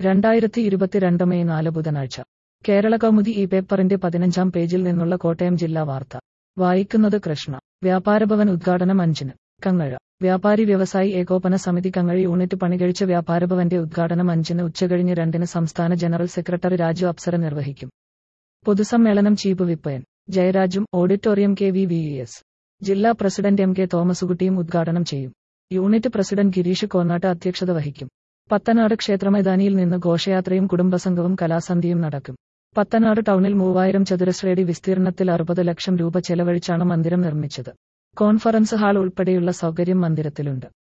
രണ്ടായിരത്തി ഇരുപത്തിരണ്ട് മെയ് നാല് ബുധനാഴ്ച കേരള കൗമുദി ഈ പേപ്പറിന്റെ പതിനഞ്ചാം പേജിൽ നിന്നുള്ള കോട്ടയം ജില്ലാ വാർത്ത വായിക്കുന്നത് കൃഷ്ണ വ്യാപാരഭവൻ ഉദ്ഘാടനം അഞ്ചിന് കങ്ങഴ വ്യാപാരി വ്യവസായി ഏകോപന സമിതി കങ്ങഴ യൂണിറ്റ് പണികഴിച്ച വ്യാപാരഭവന്റെ ഉദ്ഘാടനം അഞ്ചിന് ഉച്ചകഴിഞ്ഞ് രണ്ടിന് സംസ്ഥാന ജനറൽ സെക്രട്ടറി രാജു അപ്സര നിർവഹിക്കും പൊതുസമ്മേളനം ചീഫ് വിപ്പയൻ ജയരാജും auditorium K V V S ജില്ലാ പ്രസിഡന്റ് എം കെ തോമസുകുട്ടിയും ഉദ്ഘാടനം ചെയ്യും യൂണിറ്റ് പ്രസിഡന്റ് ഗിരീഷ് കോന്നാട്ട് അധ്യക്ഷത വഹിക്കും പത്തനാട് ക്ഷേത്രമൈതാനിയിൽ നിന്ന് ഘോഷയാത്രയും കുടുംബസംഘവും കലാസന്ധിയും നടക്കും പത്തനാട് ടൗണിൽ മൂവായിരം ചതുരശ്രയടി വിസ്തീർണത്തിൽ അറുപത് ലക്ഷം രൂപ ചെലവഴിച്ചാണ് മന്ദിരം നിർമ്മിച്ചത് കോൺഫറൻസ് ഹാൾ ഉൾപ്പെടെയുള്ള സൗകര്യം മന്ദിരത്തിലുണ്ട്